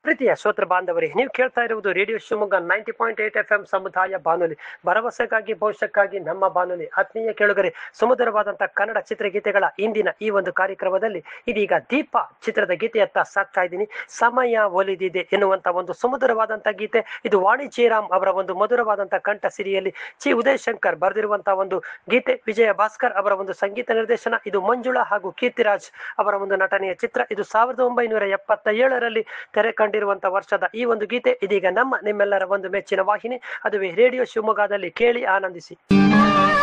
ಪ್ರೀತಿಯ ಶ್ರೋತೃ ಬಾಂಧವರೇ ನೀವು ಕೇಳ್ತಾ ಇರುವುದು radio Shivamogga ninety point eight F M ಸಮುದಾಯ ಬಾನುಲಿ ಭರವಸೆಗಾಗಿ ಭವಿಷ್ಯಕ್ಕಾಗಿ ನಮ್ಮ ಬಾನುಲಿ ಆತ್ಮೀಯ ಕೇಳುಗರೆ ಸುಮಧುರವಾದಂತಹ ಕನ್ನಡ ಚಿತ್ರಗೀತೆಗಳ ಇಂದಿನ ಈ ಒಂದು ಕಾರ್ಯಕ್ರಮದಲ್ಲಿ ಇದೀಗ ದೀಪ ಚಿತ್ರದ ಗೀತೆಯತ್ತ ಸಾಕ್ತಾ ಇದ್ದೀನಿ ಸಮಯ ಒಲಿದಿದೆ ಎನ್ನುವಂತ ಒಂದು ಸುಮಧುರವಾದಂತಹ ಗೀತೆ ಇದು ವಾಣಿ ಜಯರಾಮ್ ಅವರ ಒಂದು ಮಧುರವಾದಂತಹ ಕಂಠ ಸಿರಿಯಲ್ಲಿ ಚಿ ಉದಯ್ ಶಂಕರ್ ಬರೆದಿರುವಂತಹ ಒಂದು ಗೀತೆ ವಿಜಯ ಭಾಸ್ಕರ್ ಅವರ ಒಂದು ಸಂಗೀತ ನಿರ್ದೇಶನ ಇದು ಮಂಜುಳಾ ಹಾಗೂ ಕೀರ್ತಿರಾಜ್ ಅವರ ಒಂದು ನಟನೆಯ ಚಿತ್ರ ಇದು ಸಾವಿರದ ಒಂಬೈನೂರ ಎಪ್ಪತ್ತ ಏಳರಲ್ಲಿ ತೆರೆ ಕಂಡಿರುವಂತಹ ವರ್ಷದ ಈ ಒಂದು ಗೀತೆ ಇದೀಗ ನಮ್ಮ ನಿಮ್ಮೆಲ್ಲರ ಒಂದು ಮೆಚ್ಚಿನ ವಾಹಿನಿ ಅದುವೇ ರೇಡಿಯೋ ಶಿವಮೊಗ್ಗದಲ್ಲಿ ಕೇಳಿ ಆನಂದಿಸಿ